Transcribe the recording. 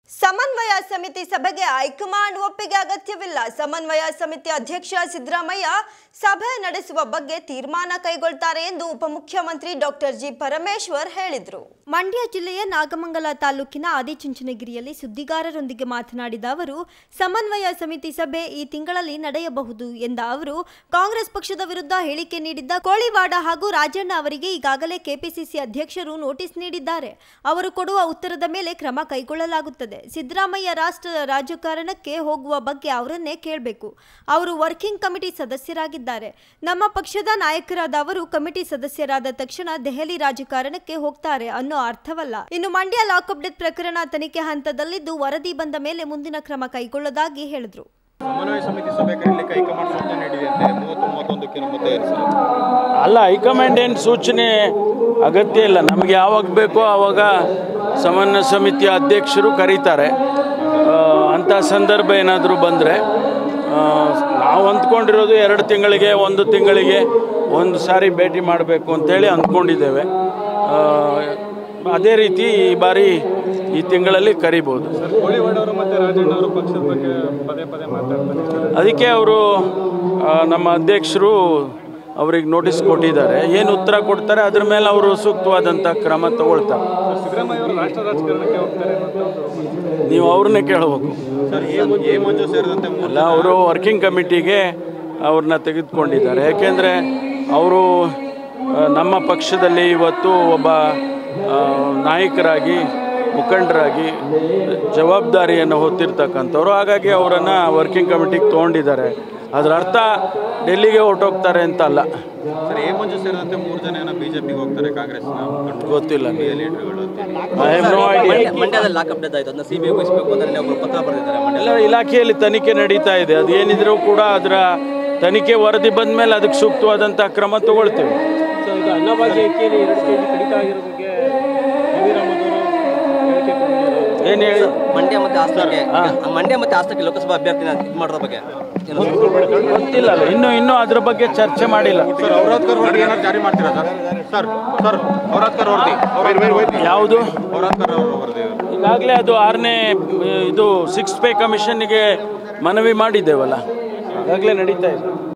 ಸಮನ್ವಯ ಸಮಿತಿ ಸಭೆಗೆ ಹೈಕಮಾಂಡ್ ಒಪ್ಪಿಗೆ ಅಗತ್ಯವಿಲ್ಲ ಸಮನ್ವಯ ಸಮಿತಿ ಅಧ್ಯಕ್ಷ ಸಿದ್ದರಾಮಯ್ಯ ಸಭೆ ನಡೆಸುವ ಬಗ್ಗೆ ತೀರ್ಮಾನ ಕೈಗೊಳ್ತಾರೆ ಎಂದು ಉಪಮುಖ್ಯಮಂತ್ರಿ ಡಾಕ್ಟರ್ ಜಿ ಪರಮೇಶ್ವರ್ ಹೇಳಿದರು ಮಂಡ್ಯ ಜಿಲ್ಲೆಯ ನಾಗಮಂಗಲ ತಾಲೂಕಿನ ಆದಿಚುಂಚನಗಿರಿಯಲ್ಲಿ ಸುದ್ದಿಗಾರರೊಂದಿಗೆ ಮಾತನಾಡಿದ ಅವರು ಸಮನ್ವಯ ಸಮಿತಿ ಸಭೆ ಈ ತಿಂಗಳಲ್ಲಿ ನಡೆಯಬಹುದು ಎಂದ ಅವರು ಕಾಂಗ್ರೆಸ್ ಪಕ್ಷದ ವಿರುದ್ಧ ಹೇಳಿಕೆ ನೀಡಿದ್ದ ಕೋಳಿವಾಡ ಹಾಗೂ ರಾಜಣ್ಣ ಅವರಿಗೆ ಈಗಾಗಲೇ ಕೆಪಿಸಿಸಿ ಅಧ್ಯಕ್ಷರು ನೋಟಿಸ್ ನೀಡಿದ್ದಾರೆ ಅವರು ಕೊಡುವ ಉತ್ತರದ ಮೇಲೆ ಕ್ರಮ ಕೈಗೊಳ್ಳಲಾಗುತ್ತದೆ ಸಿದ್ದರಾಮಯ್ಯ ರಾಷ್ಟ್ರ ರಾಜಕಾರಣಕ್ಕೆ ಹೋಗುವ ಬಗ್ಗೆ ಅವರನ್ನೇ ಕೇಳಬೇಕು ಅವರು ವರ್ಕಿಂಗ್ ಕಮಿಟಿ ಸದಸ್ಯರಾಗಿದ್ದಾರೆ ನಮ್ಮ ಪಕ್ಷದ ನಾಯಕರಾದ ಅವರು ಕಮಿಟಿ ಸದಸ್ಯರಾದ ತಕ್ಷಣ ದೆಹಲಿ ರಾಜಕಾರಣಕ್ಕೆ ಹೋಗ್ತಾರೆ ಅನ್ನೋ ಅರ್ಥವಲ್ಲ ಇನ್ನು ಮಂಡ್ಯ ಲಾಕಪ್ ಡೆತ್ ಪ್ರಕರಣ ತನಿಖೆ ಹಂತದಲ್ಲಿದ್ದು ವರದಿ ಬಂದ ಮೇಲೆ ಮುಂದಿನ ಕ್ರಮ ಕೈಗೊಳ್ಳೋದಾಗಿ ಹೇಳಿದ್ರು ಸಮನ್ವಯ ಸಮಿತಿ ಸಭೆ ಕರೀಲಿಕ್ಕೆ ಹೈಕಮಾಂಡ್ ಸೂಚನೆ ನೀಡಿದೆಯಂತೆ ಮೂವತ್ತು ಮೂವತ್ತೊಂದಕ್ಕೆ ನಮ್ಮ ತಯಾರಿಸಲು ಅಲ್ಲ ಹೈಕಮಾಂಡ್ ಏನು ಸೂಚನೆ ಅಗತ್ಯ ಇಲ್ಲ ನಮಗೆ ಯಾವಾಗ ಬೇಕೋ ಆವಾಗ ಸಮನ್ವಯ ಸಮಿತಿಯ ಅಧ್ಯಕ್ಷರು ಕರೀತಾರೆ ಆ, ಅಂಥ ಸಂದರ್ಭ ಏನಾದರೂ ಬಂದರೆ ನಾವು ಅಂದ್ಕೊಂಡಿರೋದು ಎರಡು ತಿಂಗಳಿಗೆ ಒಂದು ತಿಂಗಳಿಗೆ ಒಂದು ಸಾರಿ ಭೇಟಿ ಮಾಡಬೇಕು ಅಂತೇಳಿ ಅಂದ್ಕೊಂಡಿದ್ದೇವೆ ಆ, ಅದೇ ರೀತಿ ಈ ಬಾರಿ ಈ ತಿಂಗಳಲ್ಲಿ ಕರಿಬೋದು ಕೋಳಿವಾಡ ಅವರು ಮತ್ತೆ ರಾಜಣ್ಣ ಅವರು ಪಕ್ಷದ ಬಗ್ಗೆ ಪದೇ ಪದೇ ಮಾತಾಡ್ತಾರೆ ಅದಕ್ಕೆ ಅವರು ನಮ್ಮ ಅಧ್ಯಕ್ಷರು ಅವ್ರಿಗೆ ನೋಟಿಸ್ ಕೊಟ್ಟಿದ್ದಾರೆ ಏನು ಉತ್ತರ ಕೊಡ್ತಾರೆ ಅದ್ರ ಮೇಲೆ ಅವರು ಸೂಕ್ತವಾದಂಥ ಕ್ರಮ ತಗೊಳ್ತಾರೆ ಸಿದ್ದರಾಮಯ್ಯ ಅವರು ರಾಷ್ಟ್ರ ರಾಜಕಾರಣಕ್ಕೆ ಹೋಗ್ತಾರೆ ಅನ್ನೋ ಒಂದು- ನೀವು ಅವ್ರನ್ನೇ ಕೇಳಬೇಕು ಸರ್ ಎ ಮಂ- ಎ ಮಂಜು ಸೇರಿದಂತೆ ಮೂರು ಅಲ್ಲ ಅವರು ವರ್ಕಿಂಗ್ ಕಮಿಟಿಗೆ ಅವ್ರನ್ನ ತೆಗೆದುಕೊಂಡಿದ್ದಾರೆ ಯಾಕೆಂದರೆ ಅವರು ಆ, ನಮ್ಮ ಪಕ್ಷದಲ್ಲಿ ಇವತ್ತು ಒಬ್ಬ ಆ, ನಾಯಕರಾಗಿ ಮುಖಂಡರಾಗಿ ಜವಾಬ್ದಾರಿಯನ್ನು ಹೊತ್ತಿರ್ತಕ್ಕಂಥವ್ರು ಹಾಗಾಗಿ ಅವರನ್ನು ವರ್ಕಿಂಗ್ ಕಮಿಟಿಗೆ ತೊಗೊಂಡಿದ್ದಾರೆ ಅದರ ಅರ್ಥ ಡೆಲ್ಲಿಗೆ ಹೊರಟೋಗ್ತಾರೆ ಅಂತ ಅಲ್ಲ ಸರ್ ಎ ಮಂಜು ಸೇರಿದಂತೆ ಮೂರು ಜನ ಏನೋ ಬಿಜೆಪಿಗೆ ಹೋಗ್ತಾರೆ ಕಾಂಗ್ರೆಸ್ನ ಮುಖಂಡರು ಗೊತ್ತಿಲ್ಲ ಲೀಡರ್ಗಳು ಅಂತ I have no idea Mandya- ಮಂಡ್ಯದಲ್ಲಿ ಲಾಕಪ್ ಡೆತ್ ಆಯ್ತು ಅದನ್ನ ಸಿಬಿಐ ವಹಿಸಬೇಕು ಅಂತ ಒಬ್ಬರು ಪತ್ರ ಬರೆದಿದ್ದಾರೆ ಮಂಡ್ಯ ಎಲ್ಲ ಇಲಾಖೆಯಲ್ಲಿ ತನಿಖೆ ನಡೀತಾ ಇದೆ ಅದು ಏನಿದ್ರೂ ಕೂಡ ಅದರ ತನಿಖೆ ವರದಿ ಬಂದ ಮೇಲೆ ಅದಕ್ಕೆ ಸೂಕ್ತವಾದಂಥ ಕ್ರಮ ತಗೊಳ್ತೇವೆ ಏನು ಹೇಳಿ ಮಂಡ್ಯ ಮತ್ತೆ ಹಾಸನಕ್ಕೆ ಮಂಡ್ಯ ಮತ್ತೆ ಹಾಸನಕ್ಕೆ ಲೋಕಸಭಾ ಅಭ್ಯರ್ಥಿನ ಇದು ಮಾಡೋದ್ರ ಬಗ್ಗೆ ಏನು? ಗೊತ್ತಿಲ್ಲ ಅಲ್ಲ ಇನ್ನೂ ಇನ್ನೂ ಅದ್ರ ಬಗ್ಗೆ ಚರ್ಚೆ ಮಾಡಿಲ್ಲ ಸರ್ ಔರಾದ್ಕರ್ ವರದಿ ಏನಾದ್ರು ಜಾರಿ ಮಾಡ್ತೀರಾ ಸರ್ ಸರ್ ಸರ್ ಔರಾದ್ಕರ್ ವರದಿ ಯಾವುದು ಔರಾದ್ಕರ್ ಅವರ ವರದಿ ಈಗಾಗಲೇ ಅದು ಆರನೇ ಇದು ಸಿಕ್ಸ್ ಪೇ ಕಮಿಷನ್ಗೆ ಮನವಿ ಮಾಡಿದ್ದೇವಲ್ಲ ಈಗಾಗಲೇ ನಡೀತಾ ಇದೆ